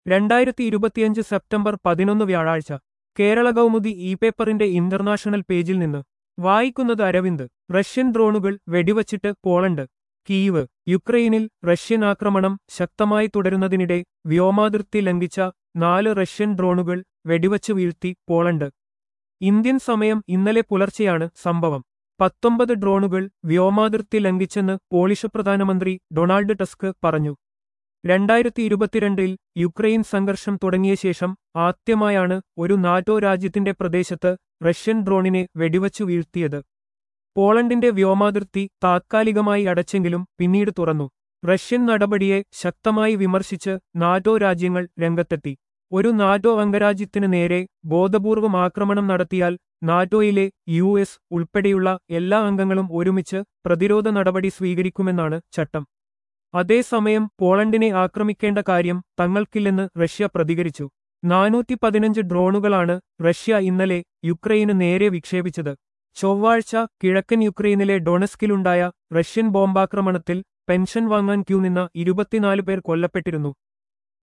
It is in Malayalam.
രണ്ടായിരത്തി ഇരുപത്തിയഞ്ച് സെപ്റ്റംബർ പതിനൊന്ന് വ്യാഴാഴ്ച കേരള കൗമുദി ഇ പേപ്പറിന്റെ ഇന്റർനാഷണൽ പേജിൽ നിന്ന് വായിക്കുന്നത് അരവിന്ദ് റഷ്യൻ ഡ്രോണുകൾ വെടിവച്ചിട്ട് പോളണ്ട് കീവ് യുക്രൈനിൽ റഷ്യൻ ആക്രമണം ശക്തമായി തുടരുന്നതിനിടെ വ്യോമാതിർത്തി ലംഘിച്ച നാല് റഷ്യൻ ഡ്രോണുകൾ വെടിവച്ചു വീഴ്ത്തി പോളണ്ട് ഇന്ത്യൻ സമയം ഇന്നലെ പുലർച്ചെയാണ് സംഭവം പത്തൊമ്പത് ഡ്രോണുകൾ വ്യോമാതിർത്തി ലംഘിച്ചെന്ന് പോളിഷ് പ്രധാനമന്ത്രി ഡൊണാൾഡ് ടസ്ക് പറഞ്ഞു രണ്ടായിരത്തി ഇരുപത്തിരണ്ടിൽ യുക്രൈൻ സംഘർഷം തുടങ്ങിയ ശേഷം ആദ്യമായാണ് ഒരു നാറ്റോ രാജ്യത്തിന്റെ പ്രദേശത്ത് റഷ്യൻ ഡ്രോണിനെ വെടിവച്ചു വീഴ്ത്തിയത് പോളണ്ടിന്റെ വ്യോമാതിർത്തി താത്കാലികമായി അടച്ചെങ്കിലും പിന്നീട് തുറന്നു റഷ്യൻ നടപടിയെ ശക്തമായി വിമർശിച്ച് നാറ്റോ രാജ്യങ്ങൾ രംഗത്തെത്തി ഒരു നാറ്റോ അംഗരാജ്യത്തിന് നേരെ ബോധപൂർവം ആക്രമണം നടത്തിയാൽ നാറ്റോയിലെ യു എസ് ഉൾപ്പെടെയുള്ള എല്ലാ അംഗങ്ങളും ഒരുമിച്ച് പ്രതിരോധ നടപടി സ്വീകരിക്കുമെന്നാണ് ചട്ടം അതേസമയം പോളണ്ടിനെ ആക്രമിക്കേണ്ട കാര്യം തങ്ങൾക്കില്ലെന്ന് റഷ്യ പ്രതികരിച്ചു നാനൂറ്റി പതിനഞ്ച് ഡ്രോണുകളാണ് റഷ്യ ഇന്നലെ യുക്രൈന് നേരെ വിക്ഷേപിച്ചത് ചൊവ്വാഴ്ച കിഴക്കൻ യുക്രൈനിലെ ഡൊണസ്കിലുണ്ടായ റഷ്യൻ ബോംബാക്രമണത്തിൽ പെൻഷൻ വാങ്ങാൻ ക്യൂ നിന്ന ഇരുപത്തിനാല് പേർ കൊല്ലപ്പെട്ടിരുന്നു